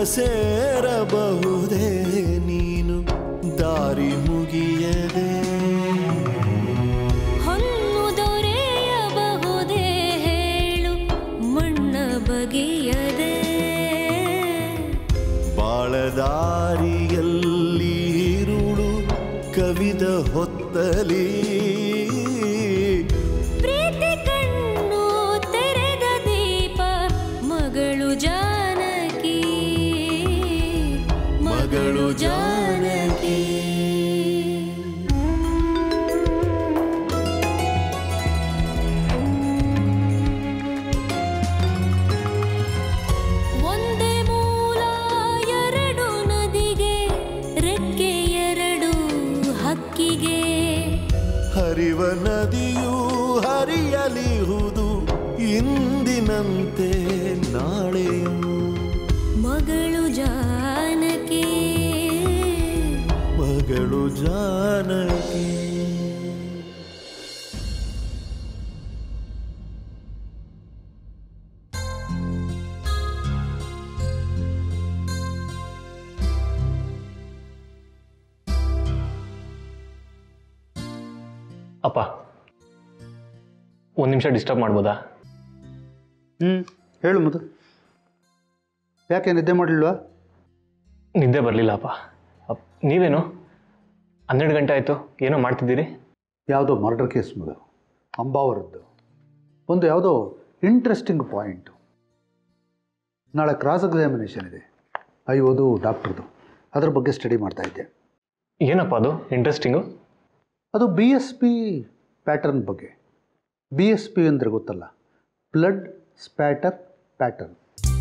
ಸೇರಬಹುದೇ ನೀನು ದಾರಿ ಮುಗಿಯದೆ ಹೊನ್ನು ದೊರೆಯಬಹುದೇ ಹೇಳು ಮಣ್ಣ ಬಗೆಯದೆ ಬಾಳದಾರಿಯಲ್ಲಿ ಇರುಳು ಕವಿದ ಹೊತ್ತಲಿ ಪ್ರೀತಿ ಕಣ್ಣು ತೆರೆದ ದೀಪ ಮಗಳು ಜಾನಕಿ ಮಗಳು ಜಾನಕಿ ಒಂದೇ ಮೂಲ ಎರಡು ನದಿಗೆ ರೆಕ್ಕೆ ಎರಡು ಹಕ್ಕಿಗೆ ಹರಿವ ನದಿಯೂ ಹರಿಯಲಿಹುದು ಇಂದಿನಂತೆ ನಾಳೆಯೂ ಮಗಳು ಜಾನಕಿ ಮಗಳು ಜಾನಕಿ ಅಪ್ಪ ಒಂದು ನಿಮಿಷ ಡಿಸ್ಟರ್ಬ್ ಮಾಡ್ಬೋದಾ ಹ್ಞೂ ಹೇಳು ಮಧು ಯಾಕೆ ನಿದ್ದೆ ಮಾಡಲಿಲ್ವಾ ನಿದ್ದೆ ಬರಲಿಲ್ಲ ಅಪ್ಪ ಅಪ್ ನೀವೇನು ಹನ್ನೆರಡು ಗಂಟೆ ಆಯಿತು ಏನೋ ಮಾಡ್ತಿದ್ದೀರಿ ಯಾವುದೋ ಮರ್ಡರ್ ಕೇಸ್ ಮಧು ಅಂಬಾವರದ್ದು ಒಂದು ಯಾವುದೋ ಇಂಟ್ರೆಸ್ಟಿಂಗ್ ಪಾಯಿಂಟು ನಾಳೆ ಕ್ರಾಸ್ ಎಕ್ಸಾಮಿನೇಷನ್ ಇದೆ ಐವದು ಡಾಕ್ಟ್ರದು ಅದ್ರ ಬಗ್ಗೆ ಸ್ಟಡಿ ಮಾಡ್ತಾ ಇದ್ದೆ ಏನಪ್ಪ ಅದು ಇಂಟ್ರೆಸ್ಟಿಂಗು ಅದು ಬಿ ಎಸ್ ಪಿ ಪ್ಯಾಟರ್ನ್ ಬಗ್ಗೆ ಬಿ ಎಸ್ ಪಿ ಅಂದರೆ ಗೊತ್ತಲ್ಲ ಬ್ಲಡ್ ಸ್ಪ್ಯಾಟರ್ ಪ್ಯಾಟರ್ನ್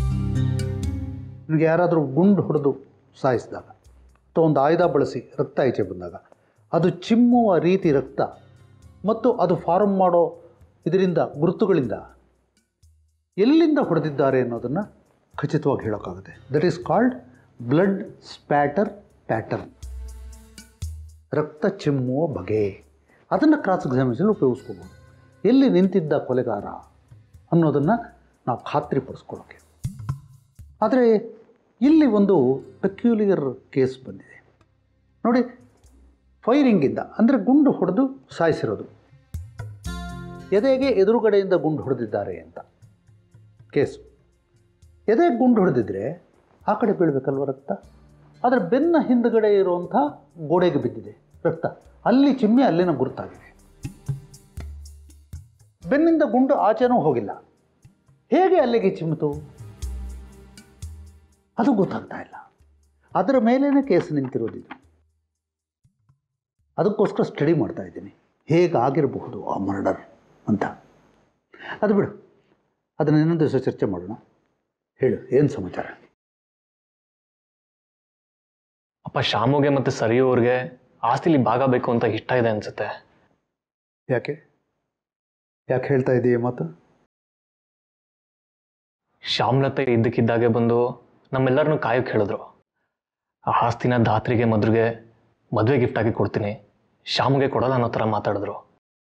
ನಿಮಗೆ ಯಾರಾದರೂ ಗುಂಡು ಹೊಡೆದು ಸಾಯಿಸಿದಾಗ ಅಥವಾ ಒಂದು ಆಯುಧ ಬಳಸಿ ರಕ್ತ ಈಚೆ ಬಂದಾಗ ಅದು ಚಿಮ್ಮುವ ರೀತಿ ರಕ್ತ ಮತ್ತು ಅದು ಫಾರ್ಮ್ ಮಾಡೋ ಇದರಿಂದ ಗುರುತುಗಳಿಂದ ಎಲ್ಲಿಂದ ಹೊಡೆದಿದ್ದಾರೆ ಅನ್ನೋದನ್ನು ಖಚಿತವಾಗಿ ಹೇಳೋಕ್ಕಾಗುತ್ತೆ that is called blood spatter pattern ರಕ್ತ ಚಿಮ್ಮುವ ಬಗೆ ಅದನ್ನು ಕ್ರಾಸ್ ಎಕ್ಸಾಮಿನೇಷನ್ ಉಪಯೋಗಿಸ್ಕೋಬೋದು ಎಲ್ಲಿ ನಿಂತಿದ್ದ ಕೊಲೆಗಾರ ಅನ್ನೋದನ್ನು ನಾವು ಖಾತ್ರಿಪಡಿಸ್ಕೊಳ್ಳೋಕ್ಕೆ ಆದರೆ ಇಲ್ಲಿ ಒಂದು ಪೆಕ್ಯುಲಿಯರ್ ಕೇಸ್ ಬಂದಿದೆ ನೋಡಿ ಫೈರಿಂಗಿಂದ ಅಂದರೆ ಗುಂಡು ಹೊಡೆದು ಸಾಯಿಸಿರೋದು ಎದೆಗೆ ಎದುರುಗಡೆಯಿಂದ ಗುಂಡು ಹೊಡೆದಿದ್ದಾರೆ ಅಂತ ಕೇಸು ಎದೆಗೆ ಗುಂಡು ಹೊಡೆದಿದ್ರೆ ಆ ಕಡೆ ಬೀಳಬೇಕಲ್ವ ರಕ್ತ ಆದರೆ ಬೆನ್ನ ಹಿಂದುಗಡೆ ಇರುವಂಥ ಗೋಡೆಗೆ ಬಿದ್ದಿದೆ ರಕ್ತ ಅಲ್ಲಿ ಚಿಮ್ಮಿ ಅಲ್ಲಿನ ಗುರುತಾಗಿದೆ ಬೆನ್ನಿಂದ ಗುಂಡು ಆಚೆನೂ ಹೋಗಿಲ್ಲ ಹೇಗೆ ಅಲ್ಲಿಗೆ ಚಿಮ್ಮಿತು ಅದು ಗೊತ್ತಾಗ್ತಾ ಇಲ್ಲ ಅದರ ಮೇಲೇನೆ ಕೇಸ್ ನಿಂತಿರೋದಿದು ಅದಕ್ಕೋಸ್ಕರ ಸ್ಟಡಿ ಮಾಡ್ತಾ ಇದ್ದೀನಿ ಹೇಗಾಗಿರಬಹುದು ಆ ಮರ್ಡರ್ ಅಂತ ಅದು ಬಿಡು ಅದನ್ನು ಇನ್ನೊಂದು ದಿವಸ ಚರ್ಚೆ ಮಾಡೋಣ ಹೇಳು ಏನು ಸಮಾಚಾರ ಅಪ್ಪ ಶಾಮುಗೆ ಮತ್ತು ಸರಿಯು ಅವ್ರಿಗೆ ಆಸ್ತಿಲಿ ಭಾಗ ಬೇಕು ಅಂತ ಇಷ್ಟ ಇದೆ ಅನ್ಸುತ್ತೆ ಯಾಕೆ ಯಾಕೆ ಹೇಳ್ತಾ ಇದ್ದೀಯ ಮಾತು ಶ್ಯಾಮ್ಲತೆ ಇದ್ದಕ್ಕಿದ್ದಾಗೆ ಬಂದು ನಮ್ಮೆಲ್ಲರನ್ನೂ ಕಾಯೋಕೆ ಹೇಳಿದ್ರು ಆ ಆಸ್ತಿನ ಧಾತ್ರಿಗೆ ಮದ್ರಿಗೆ ಮದುವೆ ಗಿಫ್ಟ್ ಆಗಿ ಕೊಡ್ತೀನಿ ಶ್ಯಾಮ್ಗೆ ಕೊಡಲ್ಲ ಅನ್ನೋ ಥರ ಮಾತಾಡಿದ್ರು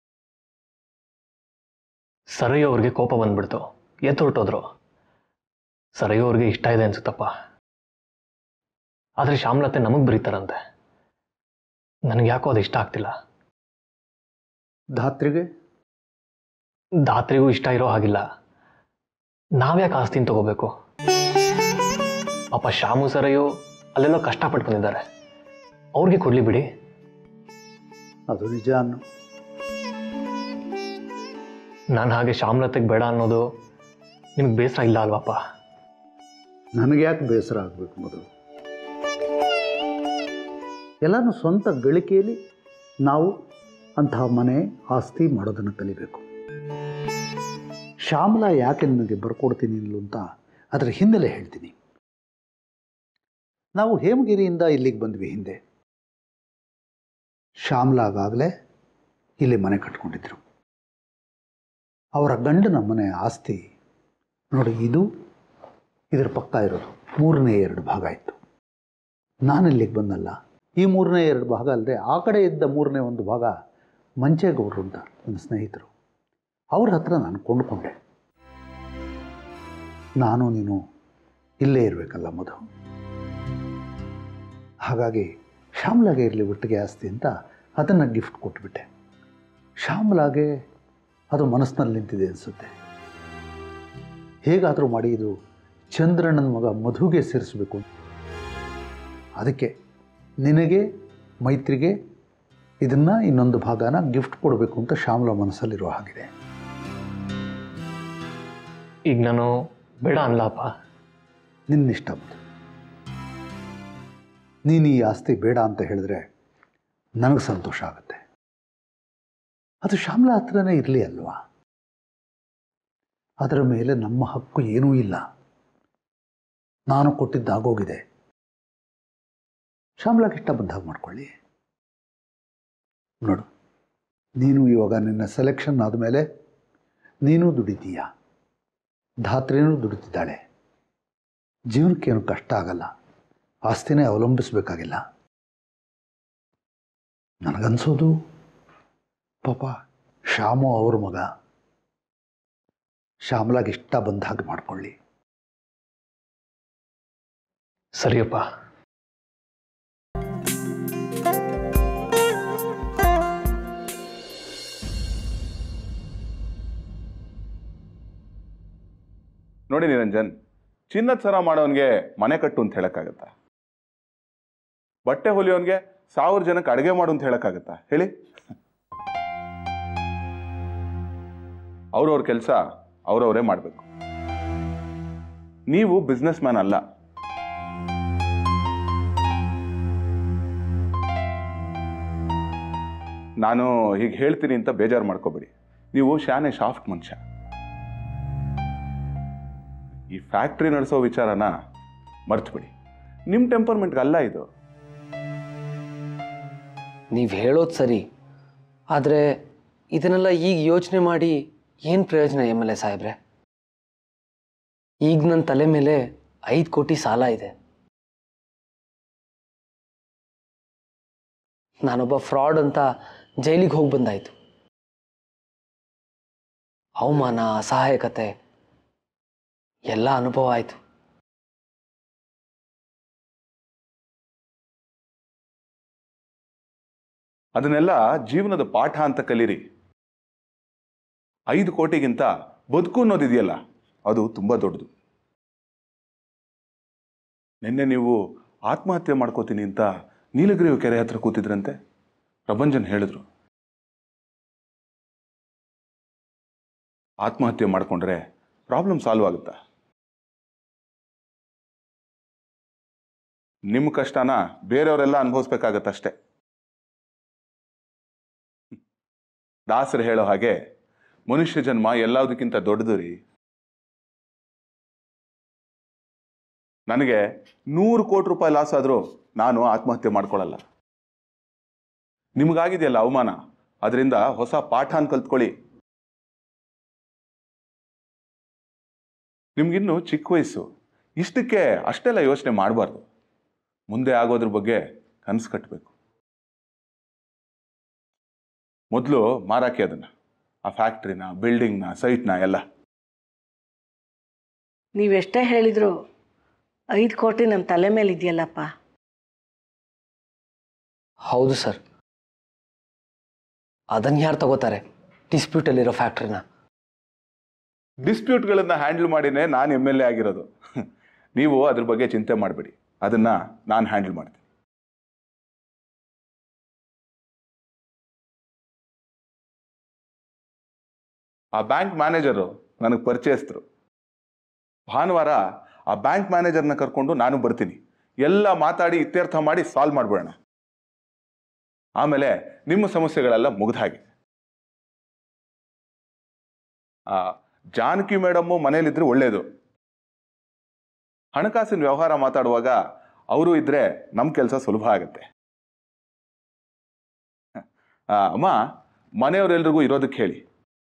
ಸರಯು ಅವ್ರಿಗೆ ಕೋಪ ಬಂದ್ಬಿಡ್ತು ಎದ್ದು ಹೊರಟೋದ್ರು ಸರಯು ಅವ್ರಿಗೆ ಇಷ್ಟ ಇದೆ ಅನ್ಸುತ್ತಪ್ಪ ಆದರೆ ಶ್ಯಾಮ್ಲತೆ ನಮಗೆ ಬರೀತಾರಂತೆ ನನಗೆ ಯಾಕೋ ಅದು ಇಷ್ಟ ಆಗ್ತಿಲ್ಲ ಧಾತ್ರಿಗೆ ಧಾತ್ರಿಗೂ ಇಷ್ಟ ಇರೋ ಹಾಗಿಲ್ಲ ನಾವ್ಯಾಕೆ ಆಸ್ತಿನ ತಗೋಬೇಕು ಪಾಪ ಶಾಮು ಸರಯು ಅಲ್ಲೆಲ್ಲೋ ಕಷ್ಟಪಟ್ಟು ಬಂದಿದ್ದಾರೆ ಅವ್ರಿಗೆ ಕೊಡ್ಲಿ ಬಿಡಿ ಅದು ನಿಜ ಅನ್ನು ನಾನು ಹಾಗೆ ಶ್ಯಾಮ್ಲತೆಗೆ ಬೇಡ ಅನ್ನೋದು ನಿಮ್ಗೆ ಬೇಸರ ಇಲ್ಲ ಅಲ್ವಪ್ಪ ನನಗೆ ಯಾಕೆ ಬೇಸರ ಆಗಬೇಕು ಮೊದಲು ಎಲ್ಲನೂ ಸ್ವಂತ ಗಳಿಕೆಯಲ್ಲಿ ನಾವು ಅಂತಹ ಮನೆ ಆಸ್ತಿ ಮಾಡೋದನ್ನು ಕಲಿಬೇಕು ಶ್ಯಾಮಲಾ ಯಾಕೆ ನಿನಗೆ ಬರ್ಕೊಡ್ತೀನಿ ಇಲ್ಲು ಅಂತ ಅದರ ಹಿನ್ನೆಲೆ ಹೇಳ್ತೀನಿ ನಾವು ಹೇಮಗಿರಿಯಿಂದ ಇಲ್ಲಿಗೆ ಬಂದ್ವಿ ಹಿಂದೆ ಶ್ಯಾಮಲಾಗಾಗಲೇ ಇಲ್ಲಿ ಮನೆ ಕಟ್ಕೊಂಡಿದ್ರು ಅವರ ಗಂಡನ ಮನೆ ಆಸ್ತಿ ನೋಡಿ ಇದು ಇದರ ಪಕ್ಕ ಇರೋದು ಮೂರನೇ ಎರಡು ಭಾಗ ಇತ್ತು ನಾನು ಇಲ್ಲಿಗೆ ಬಂದಲ್ಲ ಈ ಮೂರನೇ ಎರಡು ಭಾಗ ಅಲ್ಲದೆ ಆ ಕಡೆ ಇದ್ದ ಮೂರನೇ ಒಂದು ಭಾಗ ಮಂಚೇಗೌಡರು ಅಂತ ನನ್ನ ಸ್ನೇಹಿತರು ಅವ್ರ ಹತ್ರ ನಾನು ಕೊಂಡುಕೊಂಡೆ ನಾನು ನೀನು ಇಲ್ಲೇ ಇರಬೇಕಲ್ಲ ಮಧು ಹಾಗಾಗಿ ಶ್ಯಾಮ್ಲಾಗೆ ಇರಲಿ ಒಟ್ಟಿಗೆ ಆಸ್ತಿ ಅಂತ ಅದನ್ನು ಗಿಫ್ಟ್ ಕೊಟ್ಬಿಟ್ಟೆ ಶ್ಯಾಮ್ಲಾಗೆ ಅದು ಮನಸ್ಸಿನಲ್ಲಿ ನಿಂತಿದೆ ಅನಿಸುತ್ತೆ ಹೇಗಾದರೂ ಮಾಡಿ ಇದು ಚಂದ್ರಣ್ಣನ ಮಗ ಮಧುಗೆ ಸೇರಿಸಬೇಕು ಅದಕ್ಕೆ ನಿನಗೆ ಮೈತ್ರಿಗೆ ಇದನ್ನು ಇನ್ನೊಂದು ಭಾಗನ ಗಿಫ್ಟ್ ಕೊಡಬೇಕು ಅಂತ ಶ್ಯಾಮ್ಲಾ ಮನಸ್ಸಲ್ಲಿರೋ ಹಾಗಿದೆ ಈಗ ನಾನು ಬೇಡ ಅನ್ಲಪ್ಪ ನಿನ್ನಿಷ್ಟ ಮಧು ನೀನು ಈ ಆಸ್ತಿ ಬೇಡ ಅಂತ ಹೇಳಿದ್ರೆ ನನಗೆ ಸಂತೋಷ ಆಗುತ್ತೆ ಅದು ಶ್ಯಾಮ್ಲಾ ಹತ್ರನೇ ಇರಲಿ ಅಲ್ವಾ ಅದರ ಮೇಲೆ ನಮ್ಮ ಹಕ್ಕು ಏನೂ ಇಲ್ಲ ನಾನು ಕೊಟ್ಟಿದ್ದಾಗೋಗಿದೆ ಶ್ಯಾಮ್ಲಾಗೆ ಇಷ್ಟ ಬಂದಾಗ ಮಾಡ್ಕೊಳ್ಳಿ ನೋಡು ನೀನು ಇವಾಗ ನಿನ್ನ ಸೆಲೆಕ್ಷನ್ ಆದಮೇಲೆ ನೀನು ದುಡಿತೀಯ ಧಾತ್ರಿನೂ ದುಡಿತಿದ್ದಾಳೆ ಜೀವನಕ್ಕೇನು ಕಷ್ಟ ಆಗಲ್ಲ ಆಸ್ತಿನೇ ಅವಲಂಬಿಸಬೇಕಾಗಿಲ್ಲ ನನಗನ್ಸೋದು ಪಾಪ ಶ್ಯಾಮು ಅವ್ರ ಮಗ ಶ್ಯಾಮಲಾಗೆ ಇಷ್ಟ ಬಂದ ಹಾಗೆ ಮಾಡ್ಕೊಳ್ಳಿ ಸರಿಯಪ್ಪ ನೋಡಿ ನಿರಂಜನ್ ಚಿನ್ನದ ಸರ ಮಾಡೋನ್ಗೆ ಮನೆ ಕಟ್ಟು ಅಂತ ಹೇಳಕ್ಕಾಗತ್ತಾ ಬಟ್ಟೆ ಹೊಲಿಯೋನ್ಗೆ ಸಾವಿರ ಜನಕ್ಕೆ ಅಡುಗೆ ಮಾಡು ಅಂತ ಹೇಳಕ್ಕಾಗತ್ತಾ ಹೇಳಿ ಅವ್ರವ್ರ ಕೆಲಸ ಅವ್ರವರೇ ಮಾಡಬೇಕು ನೀವು ಬಿಸ್ನೆಸ್ ಮ್ಯಾನ್ ಅಲ್ಲ ನಾನು ಹೀಗೆ ಹೇಳ್ತೀನಿ ಅಂತ ಬೇಜಾರು ಮಾಡ್ಕೋಬೇಡಿ ನೀವು ಶಾನೆ ಶಾಫ್ಟ್ ಮನುಷ್ಯ ಈ ಫ್ಯಾಕ್ಟ್ರಿ ನಡೆಸೋ ವಿಚಾರನ ಮರ್ತ್ಬಿಡಿ ನಿಮ್ಮ ಟೆಂಪರ್ಮೆಂಟ್ಗೆ ಅಲ್ಲ ಇದು ನೀವು ಹೇಳೋದು ಸರಿ ಆದರೆ ಇದನ್ನೆಲ್ಲ ಈಗ ಯೋಚನೆ ಮಾಡಿ ಏನು ಪ್ರಯೋಜನ ಎಮ್ ಎಲ್ ಎ ಸಾಹೇಬ್ರೆ ಈಗ ನನ್ನ ತಲೆ ಮೇಲೆ ಐದು ಕೋಟಿ ಸಾಲ ಇದೆ ನಾನೊಬ್ಬ ಫ್ರಾಡ್ ಅಂತ ಜೈಲಿಗೆ ಹೋಗಿ ಬಂದಾಯ್ತು ಅವಮಾನ ಅಸಹಾಯಕತೆ ಎಲ್ಲ ಅನುಭವ ಆಯಿತು ಅದನ್ನೆಲ್ಲ ಜೀವನದ ಪಾಠ ಅಂತ ಕಲೀರಿ ಐದು ಕೋಟಿಗಿಂತ ಬದುಕು ಅನ್ನೋದಿದೆಯಲ್ಲ ಅದು ತುಂಬ ದೊಡ್ಡದು ನಿನ್ನೆ ನೀವು ಆತ್ಮಹತ್ಯೆ ಮಾಡ್ಕೋತೀನಿ ಅಂತ ನೀಲಗಿರಿ ಕೆರೆ ಹತ್ರ ಕೂತಿದ್ರಂತೆ ಪ್ರಪಂಚನ್ ಹೇಳಿದ್ರು ಆತ್ಮಹತ್ಯೆ ಮಾಡ್ಕೊಂಡ್ರೆ ಪ್ರಾಬ್ಲಮ್ ಸಾಲ್ವ್ ಆಗುತ್ತಾ ನಿಮ್ಮ ಕಷ್ಟನ ಬೇರೆಯವರೆಲ್ಲ ಅನುಭವಿಸ್ಬೇಕಾಗತ್ತಷ್ಟೇ ದಾಸರು ಹೇಳೋ ಹಾಗೆ ಮನುಷ್ಯ ಜನ್ಮ ಎಲ್ಲದಕ್ಕಿಂತ ದೊಡ್ಡದು ರೀ ನನಗೆ ನೂರು ಕೋಟಿ ರೂಪಾಯಿ ಲಾಸ್ ಆದರೂ ನಾನು ಆತ್ಮಹತ್ಯೆ ಮಾಡ್ಕೊಳ್ಳಲ್ಲ ನಿಮಗಾಗಿದೆಯಲ್ಲ ಅವಮಾನ ಅದರಿಂದ ಹೊಸ ಪಾಠನ ಕಲ್ತ್ಕೊಳ್ಳಿ ನಿಮ್ಗಿನ್ನು ಚಿಕ್ಕ ವಯಸ್ಸು ಇಷ್ಟಕ್ಕೆ ಅಷ್ಟೆಲ್ಲ ಯೋಚನೆ ಮಾಡಬಾರ್ದು ಮುಂದೆ ಆಗೋದ್ರ ಬಗ್ಗೆ ಕನಸು ಕಟ್ಟಬೇಕು ಮೊದಲು ಮಾರಾಕಿ ಅದನ್ನ ಆ ಫ್ಯಾಕ್ಟ್ರಿನ ಬಿಲ್ಡಿಂಗ್ನ ಸೈಟ್ನ ಎಲ್ಲ ನೀವೆಷ್ಟೇ ಹೇಳಿದ್ರು ಐದು ಕೋಟಿ ನಮ್ಮ ತಲೆ ಮೇಲೆ ಇದೆಯಲ್ಲಪ್ಪ ಹೌದು ಸರ್ ಅದನ್ನು ಯಾರು ತಗೋತಾರೆ ಡಿಸ್ಪ್ಯೂಟಲ್ಲಿರೋ ಫ್ಯಾಕ್ಟ್ರಿನ ಡಿಸ್ಪ್ಯೂಟ್ಗಳನ್ನ ಹ್ಯಾಂಡಲ್ ಮಾಡಿನೇ ನಾನು ಎಮ್ ಎಲ್ ಎ ಆಗಿರೋದು ನೀವು ಅದ್ರ ಬಗ್ಗೆ ಚಿಂತೆ ಮಾಡಬೇಡಿ ಅದನ್ನ ನಾನು ಹ್ಯಾಂಡಲ್ ಮಾಡ್ತೀನಿ ಆ ಬ್ಯಾಂಕ್ ಮ್ಯಾನೇಜರು ನನಗೆ ಪರಿಚಯಸ್ಥರು ಭಾನುವಾರ ಆ ಬ್ಯಾಂಕ್ ಮ್ಯಾನೇಜರ್ನ ಕರ್ಕೊಂಡು ನಾನು ಬರ್ತೀನಿ ಎಲ್ಲ ಮಾತಾಡಿ ಇತ್ಯರ್ಥ ಮಾಡಿ ಸಾಲ್ವ್ ಮಾಡ್ಬಿಡೋಣ ಆಮೇಲೆ ನಿಮ್ಮ ಸಮಸ್ಯೆಗಳೆಲ್ಲ ಮುಗ್ದ ಹಾಗೆ ಆ ಜಾನಕಿ ಮೇಡಮ್ಮು ಮನೇಲಿದ್ರೆ ಒಳ್ಳೇದು ಹಣಕಾಸಿನ ವ್ಯವಹಾರ ಮಾತಾಡುವಾಗ ಅವರು ಇದ್ರೆ ನಮ್ಮ ಕೆಲಸ ಸುಲಭ ಆಗುತ್ತೆ ಆ, ಅಮ್ಮ ಮನೆಯವರೆಲ್ರಿಗೂ ಇರೋದಕ್ಕೆ ಹೇಳಿ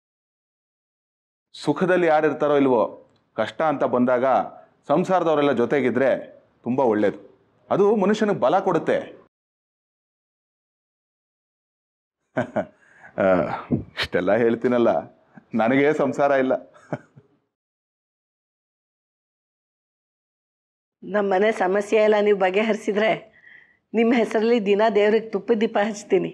ಸುಖದಲ್ಲಿ ಯಾರು ಇರ್ತಾರೋ ಇಲ್ವೋ ಕಷ್ಟ ಅಂತ ಬಂದಾಗ ಸಂಸಾರದವರೆಲ್ಲ ಜೊತೆಗಿದ್ರೆ ತುಂಬ ಒಳ್ಳೇದು ಅದು ಮನುಷ್ಯನಿಗೆ ಬಲ ಕೊಡುತ್ತೆ ಆ, ಇಷ್ಟೆಲ್ಲ ಹೇಳ್ತೀನಲ್ಲ ನನಗೇ ಸಂಸಾರ ಇಲ್ಲ ನಮ್ಮ ಮನೆ ಸಮಸ್ಯೆ ಎಲ್ಲ ನೀವು ಬಗೆಹರಿಸಿದ್ರೆ ನಿಮ್ಮ ಹೆಸರಲ್ಲಿ ದಿನ ದೇವ್ರಿಗೆ ತುಪ್ಪದ ದೀಪ ಹಚ್ತೀನಿ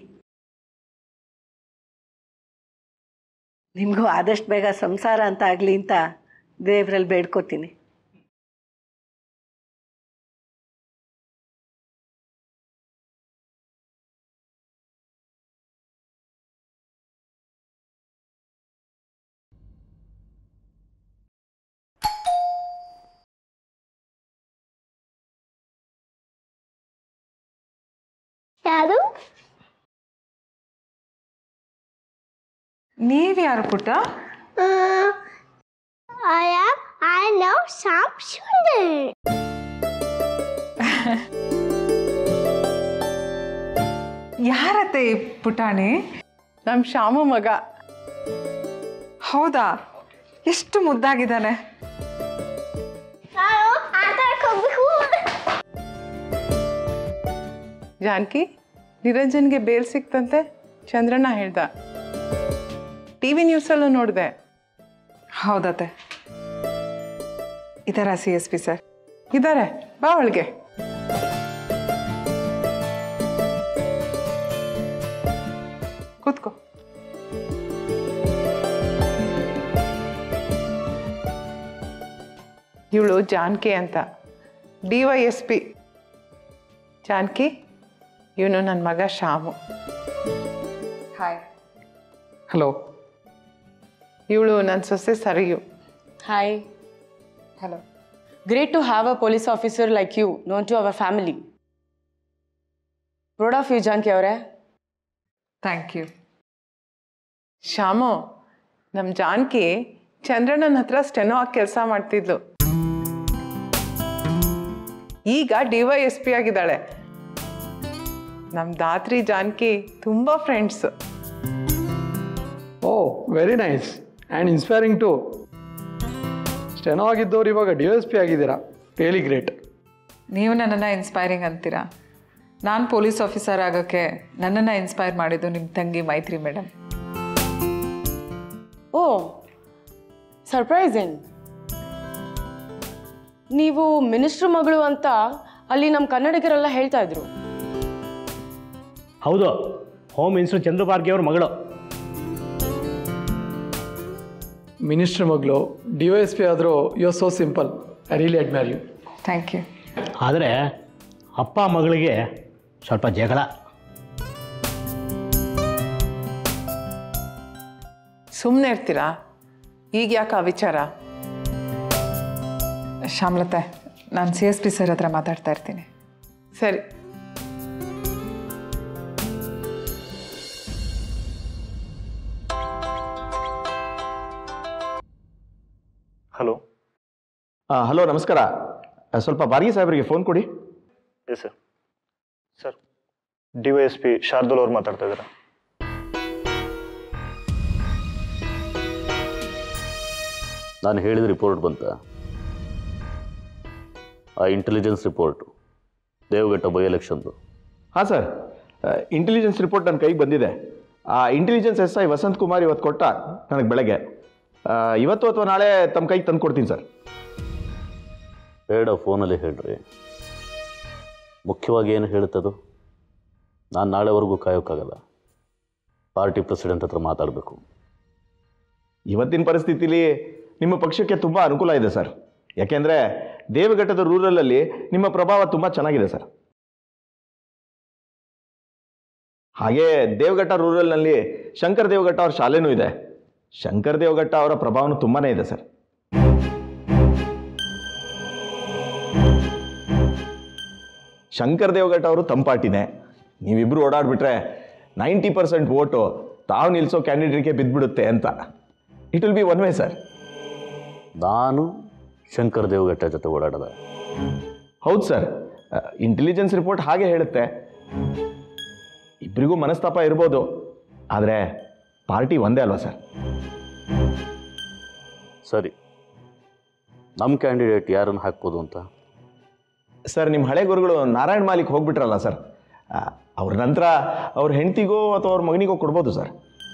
ನಿಮಗೂ ಆದಷ್ಟು ಬೇಗ ಸಂಸಾರ ಅಂತ ಆಗಲಿ ಅಂತ ದೇವರಲ್ಲಿ ಬೇಡ್ಕೋತೀನಿ ಯಾರು ನೀವ್ಯಾರು ಪುಟ್ಟ I am I no Sham Sundar ಯಾರತ್ತೆ ಈ ಪುಟಾಣಿ ನಮ್ಮ ಶ್ಯಾಮ ಮಗ ಹೌದಾ ಎಷ್ಟು ಮುದ್ದಾಗಿದ್ದಾನೆ ನಾನು ಆಟ ಆಡ್ಕೋಬೇಕು ಜಾನಕಿ ನಿರಂಜನ್ಗೆ ಬೇಲ್ ಸಿಕ್ತಂತೆ ಚಂದ್ರಣ್ಣ ಹೇಳ್ದ ಟಿ ವಿ ನ್ಯೂಸಲ್ಲೂ ನೋಡಿದೆ ಹೌದತ್ತೆ ಇದರ ಸಿ ಎಸ್ ಪಿ ಸರ್ ಇದ್ದಾರೆ ಬಾ ಒಳಗೆ ಕೂತ್ಕೋ ಇವಳು ಜಾನಕಿ ಅಂತ D Y S P Janaki ಇವನು ನನ್ನ ಮಗ ಶ್ಯಾಮು ಹಾಯ್ ಹಲೋ ಇವಳು ನನ್ನ ಸೊಸೆ ಸರಿಯು Hi. Hello Great to have a police officer like you known to our family. Proud of you, Janki ಅವರೇ ಥ್ಯಾಂಕ್ ಯು ಶ್ಯಾಮು ನಮ್ಮ ಜಾನಕಿ ಚಂದ್ರಣ್ಣನ ಹತ್ರ ಸ್ಟೆನೋ ಆಗಿ ಕೆಲಸ ಮಾಡ್ತಿದ್ಲು ಈಗ ಡಿ ವೈ ಎಸ್ ಪಿ ಆಗಿದ್ದಾಳೆ ನಮ್ಮ ದಾತ್ರಿ ಜಾನಕಿ ತುಂಬ friends oh very nice and inspiring too steno ಆಗಿದ್ದವ್ರು ಇವಾಗ ಡಿ ಎಸ್ ಪಿ ಆಗಿದ್ದೀರಾ ರಿಯಲಿ ಗ್ರೇಟ್ ನೀವು ನನ್ನನ್ನು ಇನ್ಸ್ಪೈರಿಂಗ್ ಅಂತೀರಾ ನಾನು ಪೊಲೀಸ್ ಆಫೀಸರ್ ಆಗೋಕ್ಕೆ ನನ್ನನ್ನು ಇನ್ಸ್ಪೈರ್ ಮಾಡಿದ್ದು ನಿಮ್ಮ ತಂಗಿ ಮೈತ್ರಿ ಮೇಡಮ್ ಓ ಸರ್ಪ್ರೈಸಿಂಗ್ ನೀವು ಮಿನಿಸ್ಟ್ರ್ ಮಗಳು ಅಂತ ಅಲ್ಲಿ ನಮ್ಮ ಕನ್ನಡಿಗರೆಲ್ಲ ಹೇಳ್ತಾ ಇದ್ರು ಹೌದು ಹೋಮ್ ಮಿನಿಸ್ಟರ್ ಚಂದ್ರಭಾರ್ಗಿ ಅವ್ರ ಮಗಳು ಮಿನಿಸ್ಟ್ರ್ ಮಗಳು ಡಿ ಒ ಎಸ್ ಪಿ ಆದರೂ you are so simple I really admire you thank you ಆದರೆ ಅಪ್ಪ ಮಗಳಿಗೆ ಸ್ವಲ್ಪ ಜಗಳ ಸುಮ್ಮನೆ ಇರ್ತೀರಾ ಈಗ ಯಾಕೆ ಆ ವಿಚಾರ ಶ್ಯಾಮಲತೆ ನಾನು ಸಿ ಎಸ್ ಪಿ ಸರ್ ಹತ್ರ ಮಾತಾಡ್ತಾ ಇರ್ತೀನಿ ಸರಿ ಹಲೋ ಹಲೋ ನಮಸ್ಕಾರ ಆ, ಸ್ವಲ್ಪ ಬಾರ್ಗಿ ಸಾಹೇಬರಿಗೆ ಫೋನ್ ಕೊಡಿ yes sir sir D Y S P Shardul ಅವ್ರು ಮಾತಾಡ್ತಾ ಇದ್ದಾರೆ ನಾನು ಹೇಳಿದ ರಿಪೋರ್ಟ್ ಬಂತ ಆ ಇಂಟೆಲಿಜೆನ್ಸ್ ರಿಪೋರ್ಟ್ ದೇವಘಟ್ಟ ಬೈ ಎಲೆಕ್ಷನ್ದು ಹಾಂ ಸರ್ ಇಂಟೆಲಿಜೆನ್ಸ್ ರಿಪೋರ್ಟ್ ನನ್ನ ಕೈಗೆ ಬಂದಿದೆ ಆ intelligence S I Vasanth Kumar ಇವತ್ತು ಕೊಟ್ಟ ನನಗೆ ಬೆಳಗ್ಗೆ ಆ, ಇವತ್ತು ಅಥವಾ ನಾಳೆ ತಮ್ಮ ಕೈಗೆ ತಂದು ಕೊಡ್ತೀನಿ ಸರ್ ಬೇಡ ಫೋನಲ್ಲಿ ಹೇಳ್ರಿ ಮುಖ್ಯವಾಗಿ ಏನು ಹೇಳುತ್ತದು ನಾನು ನಾಳೆವರೆಗೂ ಕಾಯೋಕ್ಕಾಗಲ್ಲ ಪಾರ್ಟಿ ಪ್ರೆಸಿಡೆಂಟ್ ಹತ್ರ ಮಾತಾಡಬೇಕು ಇವತ್ತಿನ ಪರಿಸ್ಥಿತಿಲಿ ನಿಮ್ಮ ಪಕ್ಷಕ್ಕೆ ತುಂಬ ಅನುಕೂಲ ಇದೆ ಸರ್ ಯಾಕೆಂದರೆ ದೇವಘಟ್ಟದ ರೂರಲಲ್ಲಿ ನಿಮ್ಮ ಪ್ರಭಾವ ತುಂಬ ಚೆನ್ನಾಗಿದೆ ಸರ್ ಹಾಗೆ ದೇವಘಟ್ಟ ರೂರಲ್ನಲ್ಲಿ ಶಂಕರ್ ದೇವಘಟ್ಟ ಅವ್ರ ಶಾಲೆನೂ ಇದೆ ಶಂಕರ್ ದೇವಘಟ್ಟ ಅವರ ಪ್ರಭಾವನೂ ತುಂಬಾ ಇದೆ ಸರ್ ಶಂಕರ್ ದೇವಘಟ್ಟ ಅವರು ತಂಪಾಟಿನೇ ನೀವಿಬ್ಬರು ಓಡಾಡ್ಬಿಟ್ರೆ ನೈಂಟಿ ಪರ್ಸೆಂಟ್ ವೋಟು ತಾವು ನಿಲ್ಲಿಸೋ ಕ್ಯಾಂಡಿಡೇಟ್ಗೆ ಬಿದ್ದುಬಿಡುತ್ತೆ ಅಂತ it will be one way sir ನಾನು ಶಂಕರ್ ದೇವಘಟ್ಟ ಜೊತೆ ಓಡಾಡದ ಹೌದು ಸರ್ ಇಂಟೆಲಿಜೆನ್ಸ್ ರಿಪೋರ್ಟ್ ಹಾಗೆ ಹೇಳುತ್ತೆ ಇಬ್ಬರಿಗೂ ಮನಸ್ತಾಪ ಇರ್ಬೋದು ಆದರೆ ಪಾರ್ಟಿ ಒಂದೇ ಅಲ್ವಾ ಸರ್ ಸರಿ ನಮ್ಮ ಕ್ಯಾಂಡಿಡೇಟ್ ಯಾರನ್ನು ಹಾಕ್ಬೋದು ಅಂತ ಸರ್ ನಿಮ್ಮ ಹಳೆ ಗುರುಗಳು ನಾರಾಯಣ್ ಮಾಲಿಕ್ ಹೋಗ್ಬಿಟ್ರಲ್ಲ ಸರ್ ಆ, ಅವ್ರ ನಂತರ ಅವ್ರ ಹೆಂಡತಿಗೋ ಅಥವಾ ಅವ್ರ ಮಗನಿಗೋ ಕೊಡ್ಬೋದು ಸರ್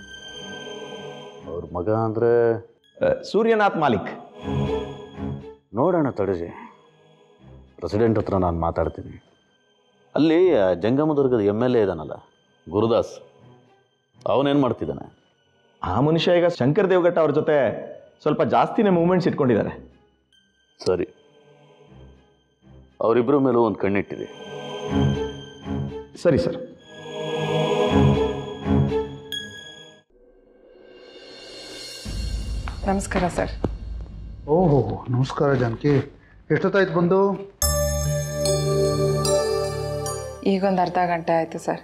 ಅವ್ರ ಮಗ ಅಂದರೆ ಸೂರ್ಯನಾಥ್ ಮಾಲಿಕ್ ನೋಡೋಣ ತಡಜಿ ಪ್ರೆಸಿಡೆಂಟ್ ಹತ್ರ ನಾನು ಮಾತಾಡ್ತೀನಿ ಅಲ್ಲಿ ಆ, ಜಂಗಮದುರ್ಗದ ಎಮ್ ಎಲ್ ಎ ಇದ್ದಾನಲ್ಲ ಗುರುದಾಸ್ ಅವನೇನು ಮಾಡ್ತಿದ್ದಾನೆ ಆ ಮನುಷ್ಯ ಈಗ ಶಂಕರ್ ದೇವಘಟ್ಟ ಅವ್ರ ಜೊತೆ ಸ್ವಲ್ಪ ಜಾಸ್ತಿನೇ ಮೂಮೆಂಟ್ಸ್ ಇಟ್ಕೊಂಡಿದ್ದಾರೆ ಸರಿ ಅವರಿಬ್ಬರ ಮೇಲೂ ಒಂದು ಕಣ್ಣಿಟ್ಟಿದೆ ಸರಿ ಸರ್ ನಮಸ್ಕಾರ ಸರ್ ಓಹೋ ನಮಸ್ಕಾರ ಜಾನಕಿ ಎಷ್ಟೊತ್ತಾಯ್ತು ಬಂದು ಈಗೊಂದು ಅರ್ಧ ಗಂಟೆ ಆಯಿತು ಸರ್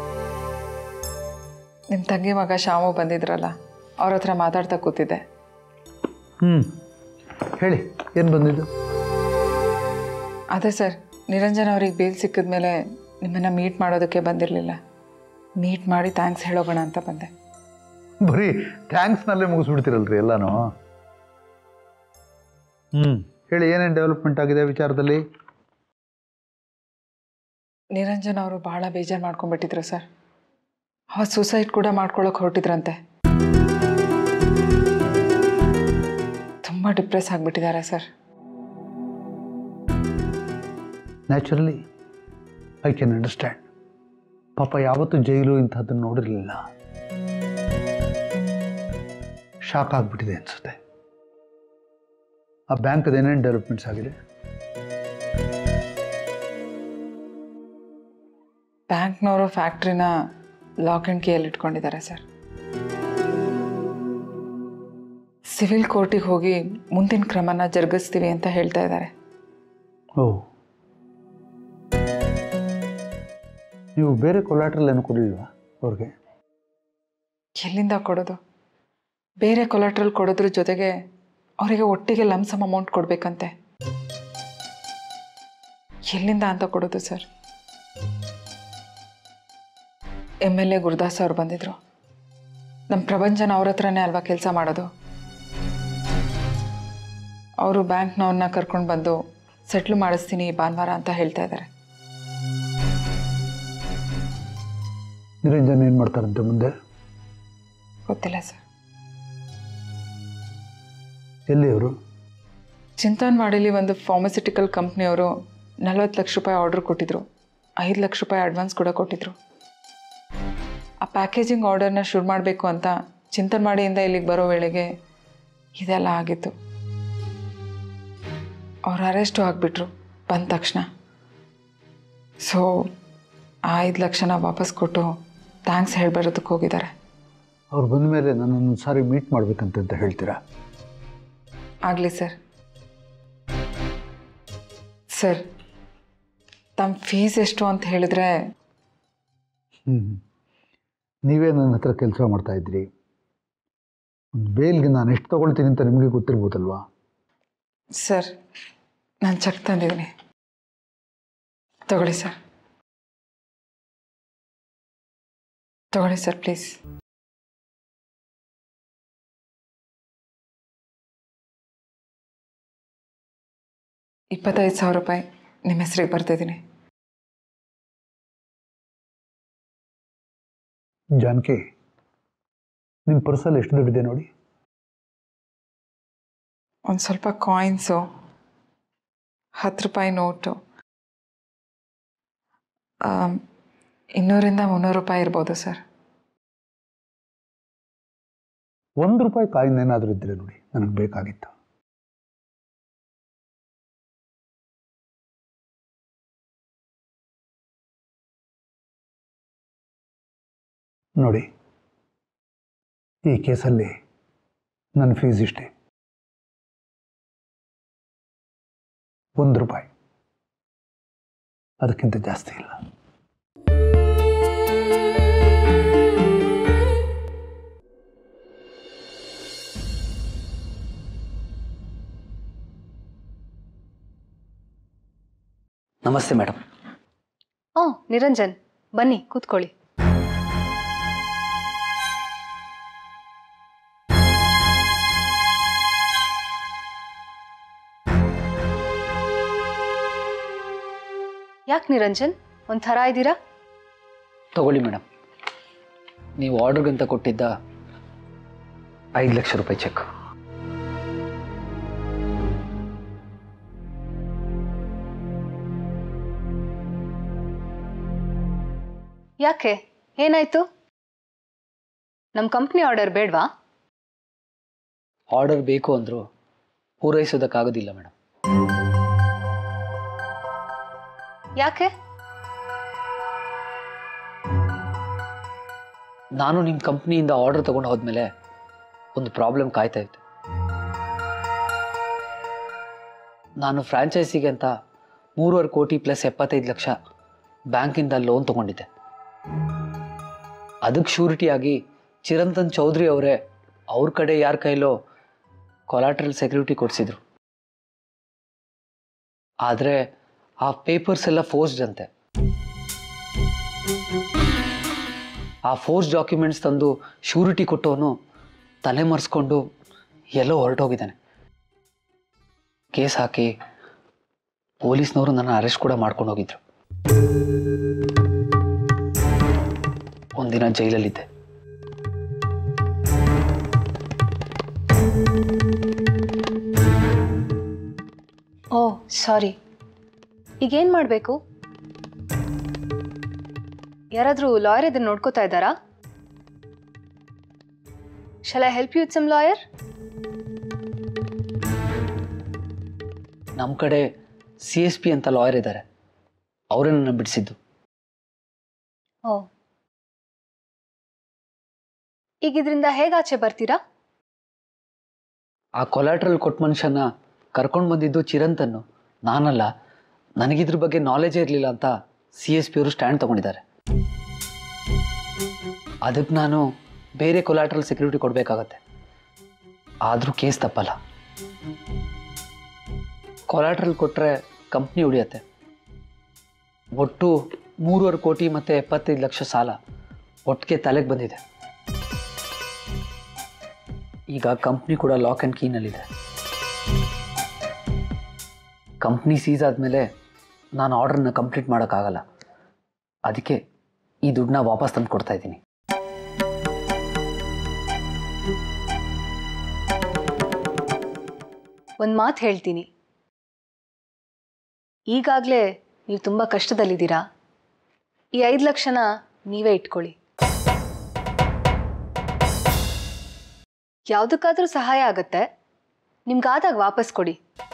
ನಿಮ್ಮ ತಂಗಿ ಮಗ ಶಾಮು ಬಂದಿದ್ರಲ್ಲ ಅವ್ರ ಹತ್ರ ಮಾತಾಡ್ತಾ ಕೂತಿದ್ದೆ ಹ್ಞೂ ಹೇಳಿ ಏನು ಬಂದಿದ್ದು ಅದೇ ಸರ್ ನಿರಂಜನ್ ಅವ್ರಿಗೆ ಬೇಲ್ ಸಿಕ್ಕಿದ ಮೇಲೆ ನಿಮ್ಮನ್ನು ಮೀಟ್ ಮಾಡೋದಕ್ಕೆ ಬಂದಿರಲಿಲ್ಲ ಮೀಟ್ ಮಾಡಿ ಥ್ಯಾಂಕ್ಸ್ ಹೇಳೋಗೋಣ ಅಂತ ಬಂದೆ ಬರೀ ಥ್ಯಾಂಕ್ಸ್ನಲ್ಲೇ ಮುಗಿಸ್ಬಿಡ್ತೀರಲ್ರಿ ಎಲ್ಲಾನು ಹ್ಞೂ ಹೇಳಿ ಏನೇನು ಡೆವಲಪ್ಮೆಂಟ್ ಆಗಿದೆ ವಿಚಾರದಲ್ಲಿ ನಿರಂಜನ್ ಅವರು ಭಾಳ ಬೇಜಾರು ಮಾಡ್ಕೊಂಡ್ಬಿಟ್ಟಿದ್ರು ಸರ್ ಅವತ್ತು ಸೂಸೈಡ್ ಕೂಡ ಮಾಡ್ಕೊಳ್ಳೋಕೆ ಹೊರಟಿದ್ರಂತೆ ತುಂಬ ಡಿಪ್ರೆಸ್ ಆಗಿಬಿಟ್ಟಿದ್ದಾರೆ sir naturally I can understand ಪಾಪ ಯಾವತ್ತೂ ಜೈಲು ಇಂಥದ್ದನ್ನು ನೋಡಿರಲಿಲ್ಲ ಶಾಕ್ ಆಗಿಬಿಟ್ಟಿದೆ ಅನಿಸುತ್ತೆ ಆ ಬ್ಯಾಂಕದ ಏನೇನು ಡೆವಲಪ್ಮೆಂಟ್ಸ್ ಆಗಿದೆ ಬ್ಯಾಂಕ್ನವರು ಫ್ಯಾಕ್ಟ್ರಿನ ಲಾಕ್ ಆ್ಯಂಡ್ ಕೀಯಲ್ಲಿ ಇಟ್ಕೊಂಡಿದ್ದಾರೆ ಸರ್ ಸಿವಿಲ್ ಕೋರ್ಟಿಗೆ ಹೋಗಿ ಮುಂದಿನ ಕ್ರಮನ ಜರುಗಿಸ್ತೀವಿ ಅಂತ ಹೇಳ್ತಾ ಇದ್ದಾರೆ ಓ ನೀವು ಬೇರೆ ಕೊಲಾಟ್ರಲ್ ಏನು ಕೊಡಲಿಲ್ವಾ ಅವ್ರಿಗೆ ಎಲ್ಲಿಂದ ಕೊಡೋದು ಬೇರೆ ಕೊಲಾಟ್ರಲ್ ಕೊಡೋದ್ರ ಜೊತೆಗೆ ಅವರಿಗೆ ಒಟ್ಟಿಗೆ ಲಮ್ಸಮ್ ಅಮೌಂಟ್ ಕೊಡಬೇಕಂತೆ ಎಲ್ಲಿಂದ ಅಂತ ಕೊಡೋದು sir M L A Gurudas ಅವ್ರು ಬಂದಿದ್ರು ನಮ್ಮ ಪ್ರಪಂಚನ ಅವ್ರ ಹತ್ರನೇ ಅಲ್ವಾ ಕೆಲಸ ಮಾಡೋದು ಅವರು ಬ್ಯಾಂಕ್ನವ್ರನ್ನ ಕರ್ಕೊಂಡು ಬಂದು ಸೆಟ್ಲ್ ಮಾಡಿಸ್ತೀನಿ ಈ ಭಾನುವಾರ ಅಂತ ಹೇಳ್ತಾ ಇದ್ದಾರೆ ನಿರಂಜನ್ ಏನು ಮಾಡ್ತಾರಂತೆ ಮುಂದೆ ಗೊತ್ತಿಲ್ಲ ಸರ್ ಎಲ್ಲಿ ಅವರು ಚಿಂತಾನ್ವಾಡಿಲಿ ಒಂದು ಫಾರ್ಮಸ್ಯೂಟಿಕಲ್ ಕಂಪ್ನಿಯವರು ನಲ್ವತ್ತು ಲಕ್ಷ ರೂಪಾಯಿ ಆರ್ಡರ್ ಕೊಟ್ಟಿದ್ರು ಐದು ಲಕ್ಷ ರೂಪಾಯಿ ಅಡ್ವಾನ್ಸ್ ಕೂಡ ಕೊಟ್ಟಿದ್ರು ಆ ಪ್ಯಾಕೇಜಿಂಗ್ ಆರ್ಡರ್ನ ಶುರು ಮಾಡಬೇಕು ಅಂತ ಚಿಂತನ್ವಾಡಿಯಿಂದ ಇಲ್ಲಿಗೆ ಬರೋ ವೇಳೆಗೆ ಇದೆಲ್ಲ ಆಗಿತ್ತು ಅವ್ರು ಅರೆಸ್ಟು ಆಗಿಬಿಟ್ರು ಬಂದ ತಕ್ಷಣ ಸೊ ಆ ಐದು ಲಕ್ಷನ ವಾಪಸ್ ಕೊಟ್ಟು ಥ್ಯಾಂಕ್ಸ್ ಹೇಳ್ಬರೋದಕ್ಕೆ ಹೋಗಿದ್ದಾರೆ ಅವ್ರು ಬಂದ ಮೇಲೆ ನನ್ನನ್ನು ಸಾರಿ ಮೀಟ್ ಮಾಡ್ಬೇಕಂತ ಅಂತ ಹೇಳ್ತೀರಾ ಆಗಲಿ ಸರ್ ಸರ್ ತಮ್ಮ ಫೀಸ್ ಎಷ್ಟು ಅಂತ ಹೇಳಿದ್ರೆ ಹ್ಞೂ ನೀವೇ ನನ್ನ ಹತ್ರ ಕೆಲಸ ಮಾಡ್ತಾ ಇದ್ರಿ ಒಂದು ಬೇಲ್ಗೆ ನಾನು ಎಷ್ಟು ತೊಗೊಳ್ತೀನಿ ಅಂತ ನಿಮಗೆ ಗೊತ್ತಿರ್ಬೋದಲ್ವಾ ಸರ್ ನಾನು ಚೆಕ್ ತಂದಿದ್ದೀನಿ ತಗೊಳ್ಳಿ ಸರ್ ತಗೊಳ್ಳಿ ಸರ್ ಪ್ಲೀಸ್ ಇಪ್ಪತ್ತೈದು ಸಾವಿರ ರೂಪಾಯಿ ನಿಮ್ಮ ಹೆಸರಿಗೆ ಬರ್ತಿದ್ದೀನಿ ಜಾನಕಿ ನಿಮ್ಮ ಪರ್ಸಲ್ಲಿ ಎಷ್ಟು ದುಡ್ಡಿದೆ ನೋಡಿ ಒಂದು ಸ್ವಲ್ಪ ಕಾಯಿನ್ಸು ಹತ್ತು ರೂಪಾಯಿ ನೋಟು ಆಮ್, ಇನ್ನೂರಿಂದ ಮುನ್ನೂರು ರೂಪಾಯಿ ಇರ್ಬೋದು ಸರ್ ಒಂದು ರೂಪಾಯಿ ಕಾಯಿನ್ ಏನಾದರೂ ಇದ್ದರೆ ನೋಡಿ ನನಗೆ ಬೇಕಾಗಿತ್ತು ನೋಡಿ ಈ ಕೇಸಲ್ಲಿ ನನ್ನ ಫೀಸ್ ಇಷ್ಟೇ ಒಂದು ರೂಪಾಯಿ ಅದಕ್ಕಿಂತ ಜಾಸ್ತಿ ಇಲ್ಲ ನಮಸ್ತೆ ಮೇಡಮ್ ಓ ನಿರಂಜನ್ ಬನ್ನಿ ಕೂತ್ಕೊಳ್ಳಿ ಯಾಕೆ ನಿರಂಜನ್ ಒಂಥರ ಇದ್ದೀರಾ ತಗೊಳ್ಳಿ ಮೇಡಮ್ ನೀವು ಆರ್ಡರ್ಗಂತ ಕೊಟ್ಟಿದ್ದ ಐದು ಲಕ್ಷ ರೂಪಾಯಿ ಚೆಕ್ ಯಾಕೆ ಏನಾಯ್ತು ನಮ್ಮ ಕಂಪ್ನಿ ಆರ್ಡರ್ ಬೇಡವಾ ಆರ್ಡರ್ ಬೇಕು ಅಂದರೂ ಪೂರೈಸೋದಕ್ಕಾಗೋದಿಲ್ಲ ಮೇಡಮ್ ಯಾಕೆ ನಾನು ನಿಮ್ಮ ಕಂಪ್ನಿಯಿಂದ ಆರ್ಡರ್ ತೊಗೊಂಡು ಹೋದ್ಮೇಲೆ ಒಂದು ಪ್ರಾಬ್ಲಮ್ ಕಾಯ್ತಾ ಇತ್ತು ನಾನು ಫ್ರಾಂಚೈಸಿಗೆ ಅಂತ ಮೂರುವರೆ ಕೋಟಿ ಪ್ಲಸ್ ಎಪ್ಪತ್ತೈದು ಲಕ್ಷ ಬ್ಯಾಂಕಿಂದ ಲೋನ್ ತೊಗೊಂಡಿದ್ದೆ ಅದಕ್ಕೆ ಶ್ಯೂರಿಟಿಯಾಗಿ ಚಿರಂತನ್ ಚೌಧರಿ ಅವರೇ ಅವ್ರ ಕಡೆ ಯಾರ ಕೈಲೋ ಕೊಲಾಟ್ರಲ್ ಸೆಕ್ಯೂರಿಟಿ ಕೊಡಿಸಿದ್ರು ಆದರೆ ಆ ಪೇಪರ್ಸ್ ಎಲ್ಲ ಫೋರ್ಸ್ಡ್ ಅಂತೆ ಆ ಫೋರ್ಸ್ ಡಾಕ್ಯುಮೆಂಟ್ಸ್ ತಂದು ಶ್ಯೂರಿಟಿ ಕೊಟ್ಟವನು ತಲೆ ಮರೆಸ್ಕೊಂಡು ಎಲ್ಲೋ ಹೊರಟೋಗಿದ್ದಾನೆ ಕೇಸ್ ಹಾಕಿ ಪೊಲೀಸ್ನವರು ನನ್ನ ಅರೆಸ್ಟ್ ಕೂಡ ಮಾಡ್ಕೊಂಡು ಹೋಗಿದ್ರು ಒಂದಿನ ಜೈಲಲ್ಲಿದ್ದೆ ಓ ಸಾರಿ ಈಗೇನು ಮಾಡಬೇಕು ಯಾರಾದರೂ ಲಾಯರ್ ಇದನ್ನು ನೋಡ್ಕೋತಾ ಇದ್ದಾರಾ shall I help you with some lawyer ನಮ್ಮ ಕಡೆ ಸಿ ಎಸ್ ಪಿ ಅಂತ ಲಾಯರ್ ಇದ್ದಾರೆ ಅವರೇ ನನ್ನ ಬಿಡಿಸಿದ್ದು ಓ ಈಗ ಇದರಿಂದ ಹೇಗಾಚೆ ಬರ್ತೀರಾ ಆ ಕೊಲಾಟ್ರಲ್ ಕೊಟ್ಟ ಮನುಷ್ಯನ ಕರ್ಕೊಂಡು ಬಂದಿದ್ದು ಚಿರಂತನ್ನು ನಾನಲ್ಲ ನನಗಿದ್ರ ಬಗ್ಗೆ ನಾಲೆಜೇ ಇರಲಿಲ್ಲ ಅಂತ ಸಿ ಎಸ್ ಪಿ ಅವರು ಸ್ಟ್ಯಾಂಡ್ ತಗೊಂಡಿದ್ದಾರೆ ಅದಕ್ಕೆ ನಾನು ಬೇರೆ ಕೊಲಾಟ್ರಲ್ ಸೆಕ್ಯೂರಿಟಿ ಕೊಡಬೇಕಾಗತ್ತೆ ಆದರೂ ಕೇಸ್ ತಪ್ಪಲ್ಲ ಕೊಲಾಟ್ರಲ್ ಕೊಟ್ಟರೆ ಕಂಪ್ನಿ ಉಳಿಯತ್ತೆ ಒಟ್ಟು ಮೂರುವರೆ ಕೋಟಿ ಮತ್ತು ಎಪ್ಪತ್ತೈದು ಲಕ್ಷ ಸಾಲ ಒಟ್ಟಿಗೆ ತಲೆಗೆ ಬಂದಿದೆ ಈಗ ಕಂಪ್ನಿ ಕೂಡ ಲಾಕ್ ಆ್ಯಂಡ್ ಕೀನಲ್ಲಿದೆ ಕಂಪ್ನಿ ಸೀಸ್ ಆದಮೇಲೆ ನಾನು ಆರ್ಡ್ರನ್ನ ಕಂಪ್ಲೀಟ್ ಮಾಡೋಕ್ಕಾಗಲ್ಲ ಅದಕ್ಕೆ ಈ ದುಡ್ಡನ್ನ ವಾಪಸ್ ತಂದು ಕೊಡ್ತಾ ಇದ್ದೀನಿ ಒಂದು ಮಾತು ಹೇಳ್ತೀನಿ ಈಗಾಗಲೇ ನೀವು ತುಂಬ ಕಷ್ಟದಲ್ಲಿದ್ದೀರಾ ಈ ಐದು ಲಕ್ಷನ ನೀವೇ ಇಟ್ಕೊಳ್ಳಿ ಯಾವುದಕ್ಕಾದ್ರೂ ಸಹಾಯ ಆಗತ್ತೆ ನಿಮ್ಗಾದಾಗ ವಾಪಸ್ ಕೊಡಿ